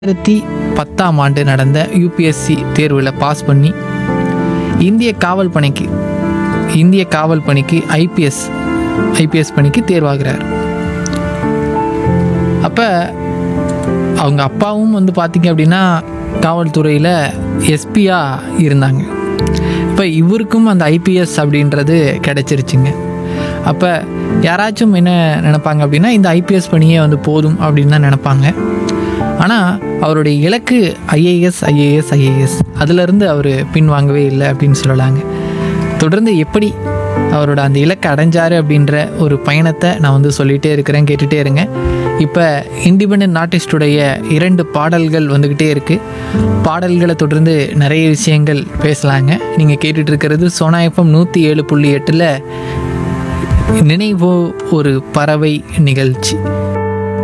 ரெண்டாயிரத்தி பத்தாம் ஆண்டு நடந்த யூபிஎஸ்சி தேர்வில் பாஸ் பண்ணி இந்திய காவல் பணிக்கு இந்திய காவல் பணிக்கு ஐபிஎஸ் ஐபிஎஸ் பணிக்கு தேர்வாகிறார் அப்போ அவங்க அப்பாவும் வந்து பார்த்திங்க அப்படின்னா காவல்துறையில் எஸ்பியாக இருந்தாங்க இப்போ இவருக்கும் அந்த ஐபிஎஸ் அப்படின்றது கிடச்சிருச்சுங்க அப்போ யாராச்சும் என்ன நினைப்பாங்க அப்படின்னா இந்த ஐபிஎஸ் பணியே வந்து போதும் அப்படின்னு தான் நினைப்பாங்க ஆனால் அவருடைய இலக்கு ஐஏஎஸ் ஐஏஎஸ் ஐஏஎஸ் அதிலிருந்து அவர் பின்வாங்கவே இல்லை அப்படின்னு சொல்லலாங்க தொடர்ந்து எப்படி அவரோட அந்த இலக்கை அடைஞ்சாரு அப்படின்ற ஒரு பயணத்தை நான் வந்து சொல்லிகிட்டே இருக்கிறேன் கேட்டுகிட்டே இருங்க இப்போ இண்டிபெண்ட் ஆர்டிஸ்டுடைய இரண்டு பாடல்கள் வந்துக்கிட்டே இருக்குது பாடல்களை தொடர்ந்து நிறைய விஷயங்கள் பேசலாங்க நீங்கள் கேட்டுட்டு இருக்கிறது சோனா எஃப்எம் நூற்றி ஏழு புள்ளி எட்டில் நினைவோ ஒரு பறவை நிகழ்ச்சி